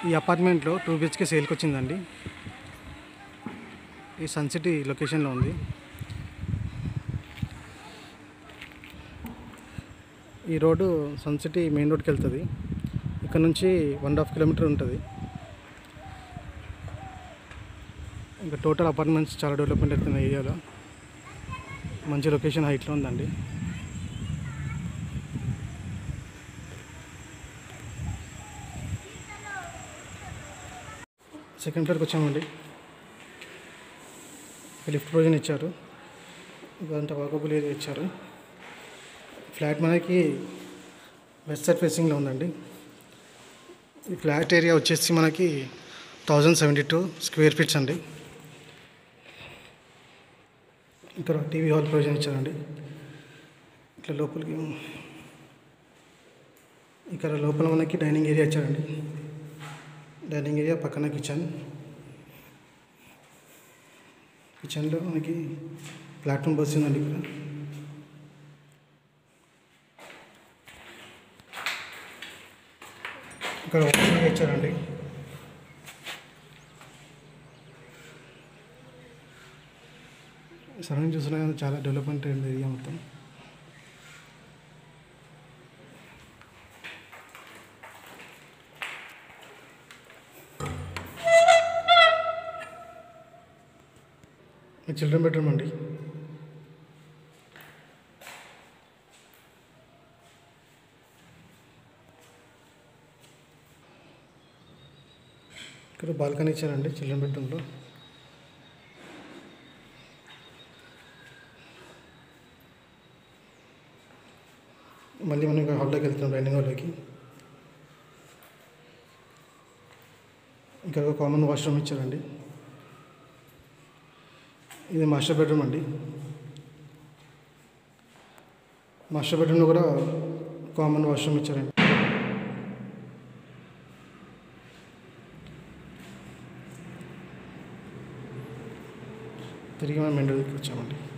ఈ అపార్ట్మెంట్లో two BHK సేల్కి వచ్చిందండి ఈ సన్ సిటీ లొకేషన్లో ఉంది ఈ రోడ్డు సన్ సిటీ మెయిన్ రోడ్కి వెళ్తుంది ఇక్కడ నుంచి వన్ అండ్ హాఫ్ కిలోమీటర్ ఉంటుంది ఇంకా టోటల్ అపార్ట్మెంట్స్ చాలా డెవలప్మెంట్ అవుతుంది ఏరియాలో మంచి లొకేషన్ హైట్లో ఉందండి సెకండ్ ఫ్లోర్కి వచ్చామండి లిఫ్ట్ ప్రొవిజన్ ఇచ్చారు ఇదంతా వాకబుల్ ఏరియా ఇచ్చారు ఫ్లాట్ మనకి వెస్ట్ సైడ్ ఫేసింగ్లో ఉందండి ఈ ఫ్లాట్ ఏరియా వచ్చేసి మనకి thousand seventy two square feets అండి ఇక్కడ టీవీ హాల్ ప్రొవిజన్ ఇచ్చారండి ఇట్లా లోపలికి ఇక్కడ లోపల మనకి డైనింగ్ ఏరియా ఇచ్చారండి డైనింగ్ ఏరియా పక్కన కిచెన్ కిచెన్లో మనకి ప్లాట్ఫామ్ బస్ ఉందండి ఇక్కడ ఇక్కడ వాషింగ్ ఇచ్చారండి సరౌండింగ్ చూసినా కానీ చాలా డెవలప్మెంట్ అయింది ఏరియా మొత్తం ఇది చిల్డ్రన్ బెడ్రూమ్ అండి ఇక్కడ బాల్కనీ ఇచ్చారండి చిల్డ్రన్ బెడ్రూమ్లో మళ్ళీ మనం ఇంకా హాల్లోకి వెళ్తున్నాం డైనింగ్ హాల్లోకి ఇక్కడ ఒక కామన్ వాష్రూమ్ ఇచ్చారండి ఇది మాస్టర్ బెడ్రూమ్ అండి మాస్టర్ బెడ్రూమ్లో కూడా కామన్ వాష్రూమ్ ఇచ్చారండి తిరిగి మనం మెండోకి వచ్చామండి